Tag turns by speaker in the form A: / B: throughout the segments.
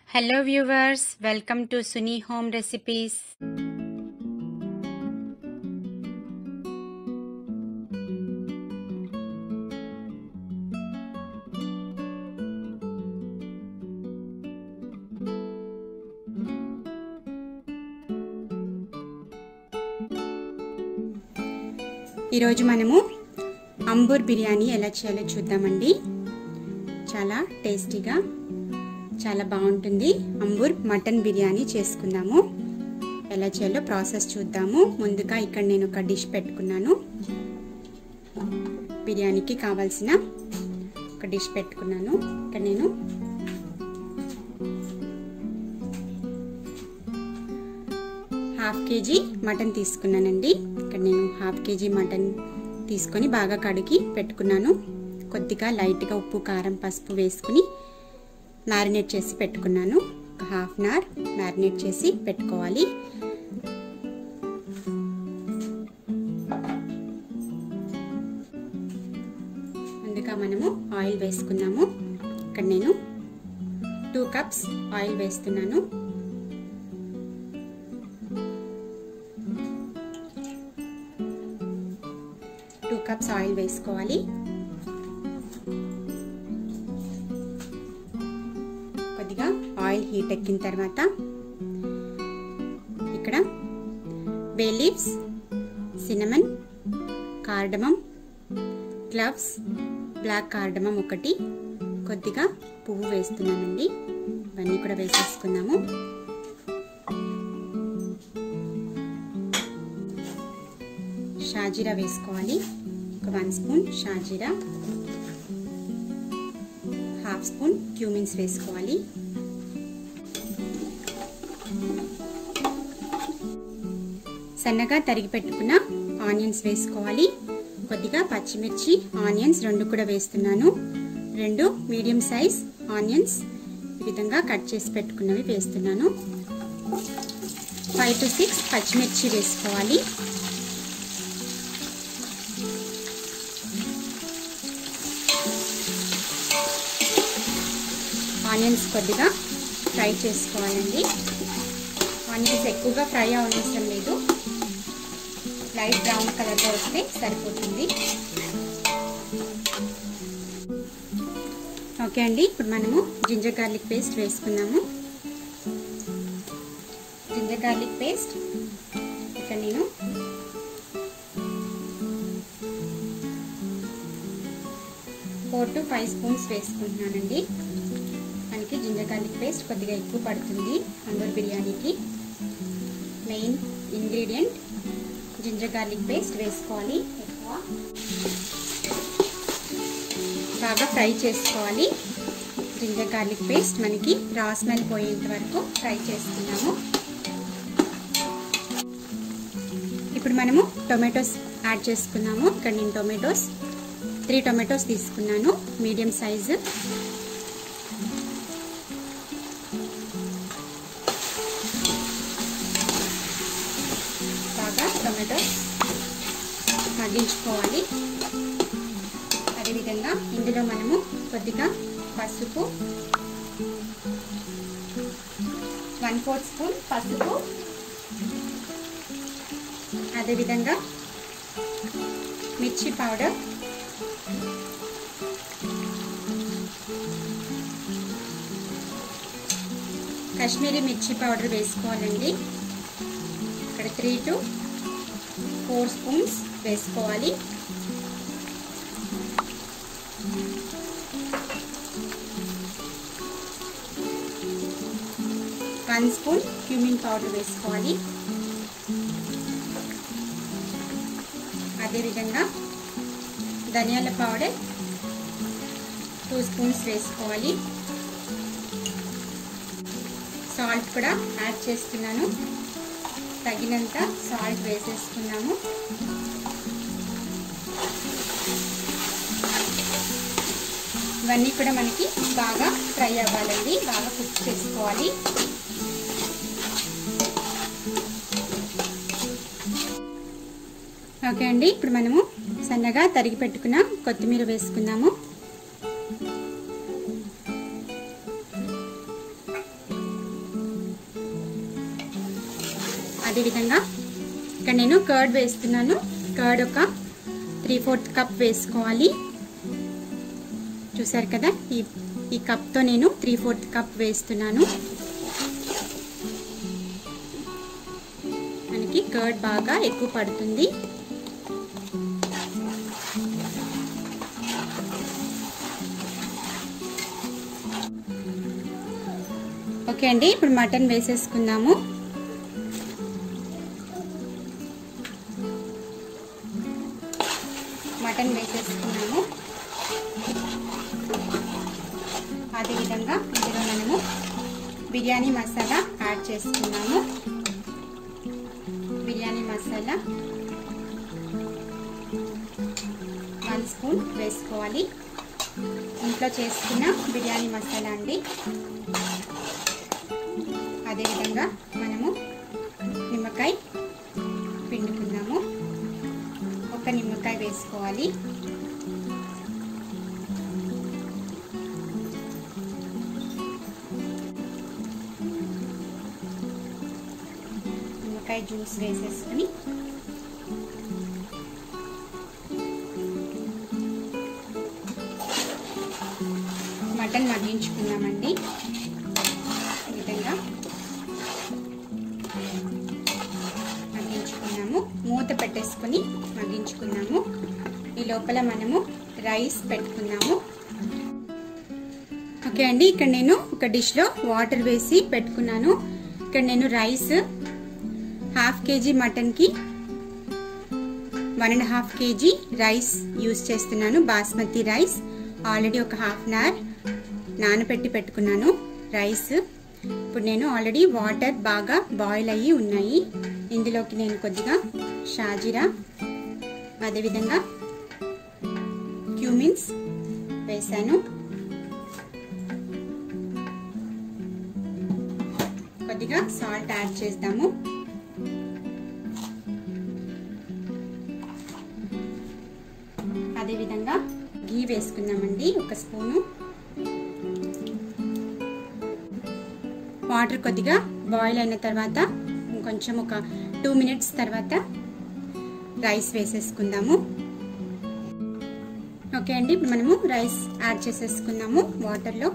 A: Hello viewers, welcome to Suni Home Recipes. ఈరోజు మనము అంబూర్ బిర్యానీ ఎలా చేయాలో చూద్దామండి చాలా టేస్టీగా చాలా బాగుంటుంది అంబూర్ మటన్ బిర్యానీ చేసుకుందాము ఎలా చేయాలో ప్రాసెస్ చూద్దాము ముందుగా ఇక్కడ నేను ఒక డిష్ పెట్టుకున్నాను బిర్యానీకి కావాల్సిన ఒక డిష్ పెట్టుకున్నాను ఇక్కడ నేను హాఫ్ కేజీ మటన్ తీసుకున్నానండి ఇక్కడ నేను హాఫ్ కేజీ మటన్ తీసుకొని బాగా కడిగి పెట్టుకున్నాను కొద్దిగా లైట్గా ఉప్పు కారం పసుపు వేసుకుని మ్యారినేట్ చేసి పెట్టుకున్నాను ఒక హాఫ్ అన్ అవర్ మ్యారినేట్ చేసి పెట్టుకోవాలి ముందుగా మనము ఆయిల్ వేసుకుందాము ఇక్కడ నేను టూ కప్స్ ఆయిల్ వేస్తున్నాను టూ కప్స్ ఆయిల్ వేసుకోవాలి కొద్దిగా ఆయిల్ హీట్ ఎక్కిన తర్వాత ఇక్కడ bay leaves cinnamon cardamom cloves black cardamom ఒకటి కొద్దిగా పువ్వు వేస్తున్నానండి ఇవన్నీ కూడా వేసేసుకుందాము షాజీరా వేసుకోవాలి ఒక one spoon shahjeera half spoon cumins వేసుకోవాలి సన్నగా తరిగి పెట్టుకున్న ఆనియన్స్ వేసుకోవాలి కొద్దిగా పచ్చిమిర్చి ఆనియన్స్ రెండు కూడా వేస్తున్నాను రెండు మీడియం సైజ్ ఆనియన్స్ ఈ విధంగా కట్ చేసి పెట్టుకున్నవి వేస్తున్నాను ఫైవ్ టు సిక్స్ పచ్చిమిర్చి వేసుకోవాలి ఆనియన్స్ కొద్దిగా ఫ్రై చేసుకోవాలండి ఆనియన్స్ ఎక్కువగా ఫ్రై అవసరం లేదు లైట్ బ్రౌన్ కలర్లో వస్తే సరిపోతుంది ఓకే అండి ఇప్పుడు మనము జింజర్ గార్లిక్ పేస్ట్ వేసుకుందాము జింజర్ గార్లిక్ పేస్ట్ ఇక్కడ నేను ఫోర్ టు ఫైవ్ స్పూన్స్ వేసుకుంటున్నానండి మనకి జింజర్ గార్లిక్ పేస్ట్ కొద్దిగా ఎక్కువ పడుతుంది అంబూర్ బిర్యానీకి main ingredient ginger garlic paste వేసుకోవాలి ఎక్కువ బాగా ఫ్రై చేసుకోవాలి జింజర్ గార్లిక్ పేస్ట్ మనకి రా స్మెల్ పోయేంత వరకు ఫ్రై చేసుకున్నాము ఇప్పుడు మనము టొమాటోస్ యాడ్ చేసుకున్నాము ఇక్కడ నేను టొమాటోస్ త్రీ టొమాటోస్ తీసుకున్నాను మీడియం సైజు బాగా టొమాటోస్ మగ్గించుకోవాలి అదేవిధంగా ఇందులో మనము కొద్దిగా పసుపు వన్ ఫోర్త్ స్పూన్ పసుపు అదేవిధంగా మిర్చి పౌడర్ కాశ్మీరీ మిర్చి పౌడర్ వేసుకోవాలండి ఇక్కడ త్రీ టు ఫోర్ స్పూన్స్ వేసుకోవాలి వన్ స్పూన్ క్యూమిన్ పౌడర్ వేసుకోవాలి అదేవిధంగా ధనియాల పౌడర్ టూ స్పూన్స్ వేసుకోవాలి సాల్ట్ కూడా యాడ్ చేస్తున్నాను తగినంత సాల్ట్ వేసేసుకున్నాము ఇవన్నీ కూడా మనకి బాగా ఫ్రై అవ్వాలండి బాగా కుక్ చేసుకోవాలి ఓకే అండి ఇప్పుడు మనము సన్నగా తరిగి పెట్టుకున్న కొత్తిమీర వేసుకుందాము అదేవిధంగా ఇక్కడ నేను కర్డ్ వేస్తున్నాను కర్డ్ ఒక త్రీ ఫోర్త్ కప్ వేసుకోవాలి చూసారు కదా ఈ ఈ కప్తో నేను త్రీ ఫోర్త్ కప్ వేస్తున్నాను మనకి కర్డ్ బాగా ఎక్కువ పడుతుంది ఓకే అండి ఇప్పుడు మటన్ వేసేసుకుందాము మటన్ వేసేసుకున్నాము అదేవిధంగా ఇందులో మనము బిర్యానీ మసాలా యాడ్ చేసుకున్నాము బిర్యానీ మసాలా వన్ స్పూన్ వేసుకోవాలి ఇంట్లో చేసుకున్న బిర్యానీ మసాలా అండి అదేవిధంగా మనము నిమ్మకాయ పిండుకుందాము ఒక నిమ్మకాయ వేసుకోవాలి నిమ్మకాయ జ్యూస్ వేసేసుకుని మటన్ మగ్గించుకున్నామండి ఈ విధంగా మగ్గించుకున్నాము మూత పెట్టేసుకొని మగ్గించుకున్నాము ఈ లోపల మనము రైస్ పెట్టుకున్నాము ఓకే అండి ఇక్కడ నేను ఒక డిష్లో వాటర్ వేసి పెట్టుకున్నాను ఇక్కడ నేను రైస్ హాఫ్ కేజీ మటన్కి one and half KG rice use చేస్తున్నాను బాస్మతి రైస్ ఆల్రెడీ ఒక హాఫ్ అన్ అవర్ నానబెట్టి పెట్టుకున్నాను రైస్ ఇప్పుడు నేను ఆల్రెడీ వాటర్ బాగా బాయిల్ అయ్యి ఉన్నాయి ఇందులోకి నేను కొద్దిగా షాజీరా అదేవిధంగా క్యూమిన్స్ వేసాను కొద్దిగా సాల్ట్ యాడ్ చేద్దాము అదేవిధంగా గీ వేసుకుందామండి ఒక స్పూను వాటర్ కొద్దిగా బాయిల్ అయిన తర్వాత ఇంకొంచెం ఒక టూ మినిట్స్ తర్వాత రైస్ వేసేసుకుందాము ఓకే అండి ఇప్పుడు మనము రైస్ యాడ్ చేసేసుకుందాము వాటర్లో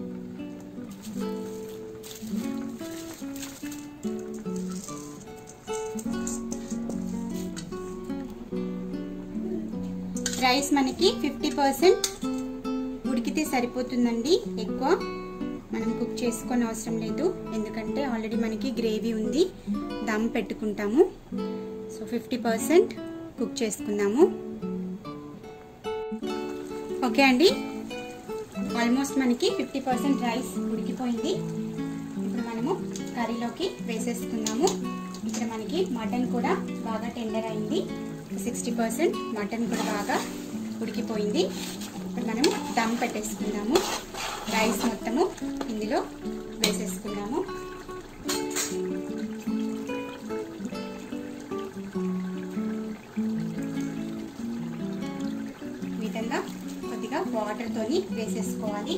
A: రైస్ మనకి ఫిఫ్టీ పర్సెంట్ ఉడికితే సరిపోతుందండి ఎక్కువ మనం కుక్ చేసుకొని అవసరం లేదు ఎందుకంటే ఆల్రెడీ మనకి గ్రేవీ ఉంది దమ్ పెట్టుకుంటాము సో ఫిఫ్టీ పర్సెంట్ కుక్ చేసుకుందాము ఓకే అండి ఆల్మోస్ట్ మనకి ఫిఫ్టీ పర్సెంట్ రైస్ ఉడికిపోయింది ఇప్పుడు మనము కర్రీలోకి వేసేసుకుందాము ఇక్కడ మనకి మటన్ కూడా బాగా టెండర్ అయింది సిక్స్టీ పర్సెంట్ మటన్ కూడా బాగా ఉడికిపోయింది ఇప్పుడు మనము దమ్ పెట్టేసుకుందాము రైస్ మొత్తము ఇందులో వేసేసుకుందాము విధంగా కొద్దిగా వాటర్తోని వేసేసుకోవాలి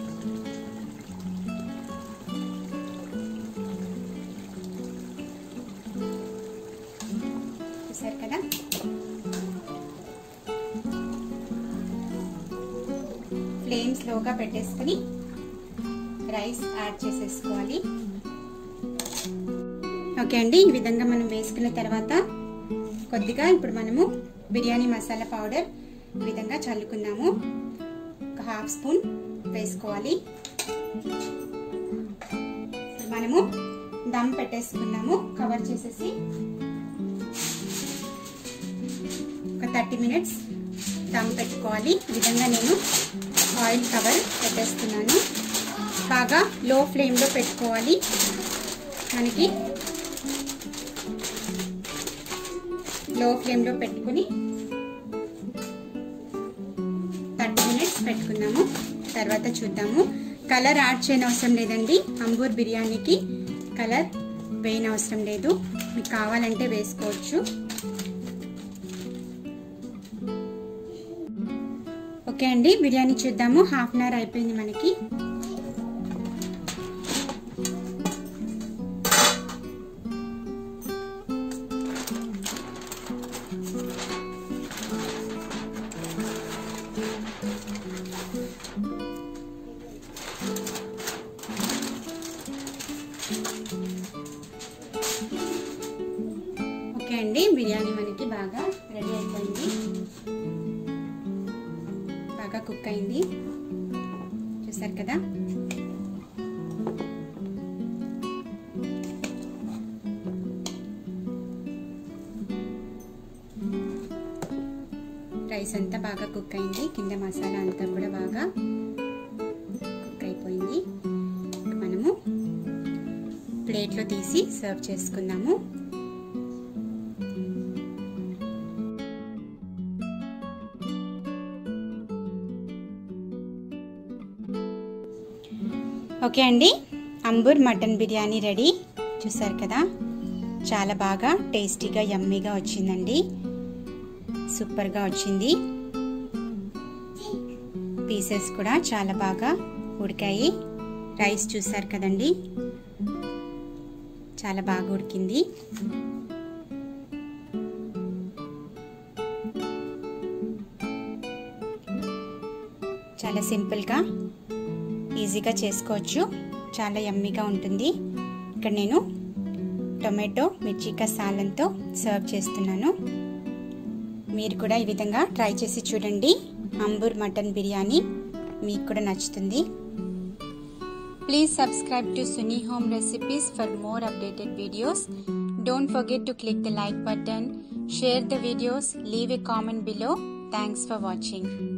A: చూసారు కదా ఫ్లేమ్ స్లోగా పెట్టేసుకుని రైస్ యాడ్ చేసేసుకోవాలి ఓకే అండి ఈ విధంగా మనం వేసుకున్న తర్వాత కొద్దిగా ఇప్పుడు మనము బిర్యానీ మసాలా పౌడర్ ఈ విధంగా చల్లుకుందాము ఒక హాఫ్ స్పూన్ వేసుకోవాలి మనము దమ్ పెట్టేసుకుందాము కవర్ చేసేసి ఒక థర్టీ మినిట్స్ దమ్ పెట్టుకోవాలి ఈ విధంగా నేను ఆయిల్ కవర్ పెట్టేస్తున్నాను బాగా లో ఫ్లేమ్లో పెట్టుకోవాలి మనకి లో ఫ్లేమ్లో పెట్టుకుని థర్టీ మినిట్స్ పెట్టుకున్నాము తర్వాత చూద్దాము కలర్ యాడ్ చేయని అవసరం లేదండి అంబూర్ బిర్యానీకి కలర్ వేయని అవసరం లేదు మీకు కావాలంటే వేసుకోవచ్చు ఓకే అండి బిర్యానీ చూద్దాము హాఫ్ అన్ అవర్ అయిపోయింది మనకి అండి బిర్యానీ మనకి బాగా రెడీ అయిపోయింది బాగా కుక్ అయింది చూసారు కదా రైస్ అంతా బాగా కుక్ అయింది కింద మసాలా అంతా కూడా బాగా కుక్ అయిపోయింది మనము ప్లేట్లో తీసి సర్వ్ చేసుకుందాము ఓకే అండి అంబూర్ మటన్ బిర్యానీ రెడీ చూసారు కదా చాలా బాగా టేస్టీగా యమ్మీగా వచ్చిందండి సూపర్గా వచ్చింది పీసెస్ కూడా చాలా బాగా ఉడికాయి రైస్ చూసారు కదండి చాలా బాగా ఉడికింది చాలా సింపుల్గా ఈజీగా చేసుకోవచ్చు చాలా యమ్మీగా ఉంటుంది ఇక్కడ నేను టొమాటో మిర్చి కసాలంతో సర్వ్ చేస్తున్నాను మీరు కూడా ఈ విధంగా ట్రై చేసి చూడండి అంబూర్ మటన్ బిర్యానీ మీకు కూడా నచ్చుతుంది please subscribe to Suni home recipes for more updated videos don't forget to click the like button share the videos leave a comment below thanks for watching